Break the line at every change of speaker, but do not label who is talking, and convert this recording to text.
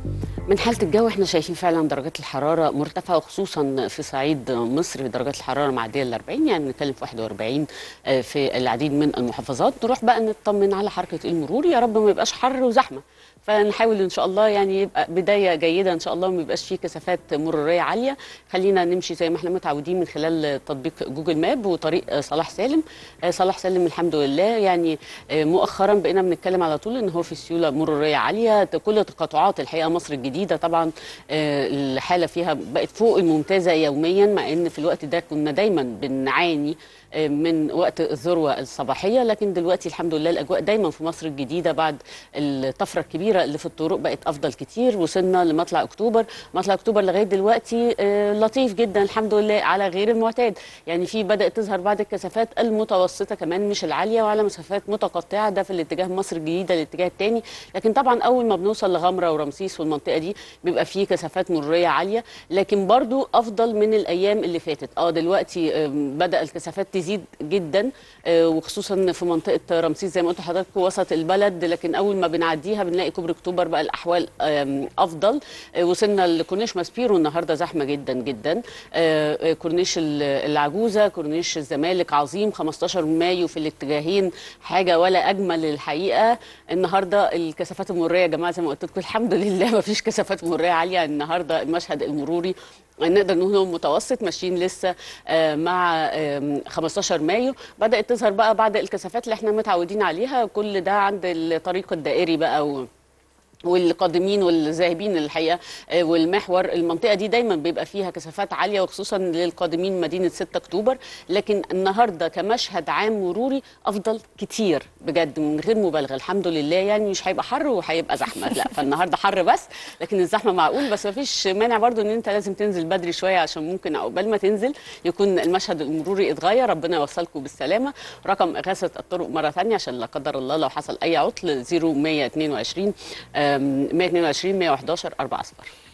من حالة الجو احنا شايفين فعلا درجات الحرارة مرتفعة وخصوصا في صعيد مصر درجات الحرارة معدية ال 40 يعني بنتكلم في 41 آه، في العديد من المحافظات نروح بقى نطمن على حركة المرور يا رب ما يبقاش حر وزحمة فنحاول ان شاء الله يعني يبقى بدايه جيده ان شاء الله وما يبقاش فيه كثافات مروريه عاليه خلينا نمشي زي ما احنا متعودين من خلال تطبيق جوجل ماب وطريق صلاح سالم آه، صلاح سالم الحمد لله يعني آه، مؤخرا بقينا بنتكلم على طول ان هو في سيوله مروريه عاليه كل تقاطعات الحقيقه مصر الجديده طبعا آه، الحاله فيها بقت فوق الممتازه يوميا مع ان في الوقت ده كنا دايما بنعاني آه، من وقت الذروه الصباحيه لكن دلوقتي الحمد لله الاجواء دايما في مصر الجديده بعد الطفره الكبيره اللي في الطرق بقت افضل كتير وصلنا لمطلع اكتوبر مطلع اكتوبر لغايه دلوقتي آه، لطيف جدا الحمد لله على غير المعتاد يعني في بدات تظهر بعض الكثافات المتوسطه كمان مش العاليه وعلى مسافات متقطعه ده في الاتجاه مصر الجديده الاتجاه الثاني لكن طبعا اول ما بنوصل لغمره ورمسيس والمنطقه دي بيبقى فيه كثافات مروريه عاليه لكن برضو افضل من الايام اللي فاتت اه دلوقتي آم، بدا الكثافات تزيد جدا آه، وخصوصا في منطقه رمسيس زي ما قلت لحضرتك وسط البلد لكن اول ما بنعديها بنلاقي كوبري اكتوبر بقى الاحوال آم، افضل آه، وصلنا لكورنيش ماسبيرو النهارده زحمه جدا جدا آه، آه، كورنيش ال- العجوزه كورنيش الزمالك عظيم 15 مايو في الاتجاهين حاجه ولا اجمل الحقيقه النهارده الكثافات المروريه يا جماعه زي ما قلت لكم الحمد لله ما فيش كثافات مروريه عاليه النهارده المشهد المروري نقدر نقول هو متوسط ماشيين لسه آه، مع آم، 15 مايو بدات تظهر بقى بعض الكثافات اللي احنا متعودين عليها كل ده عند الطريق الدائري بقى و والقادمين والذاهبين الحقيقه آه، والمحور المنطقه دي دايما بيبقى فيها كثافات عاليه وخصوصا للقادمين مدينه 6 اكتوبر لكن النهارده كمشهد عام مروري افضل كتير بجد من غير مبالغه الحمد لله يعني مش هيبقى حر وهيبقى زحمه لا فالنهارده حر بس لكن الزحمه معقول بس ما فيش مانع برضو ان انت لازم تنزل بدري شويه عشان ممكن عقبال ما تنزل يكون المشهد المروري اتغير ربنا يوصلكم بالسلامه رقم اغاثه الطرق مره ثانيه عشان لا قدر الله لو حصل اي عطل 0122 آم، 122 111 4 صفر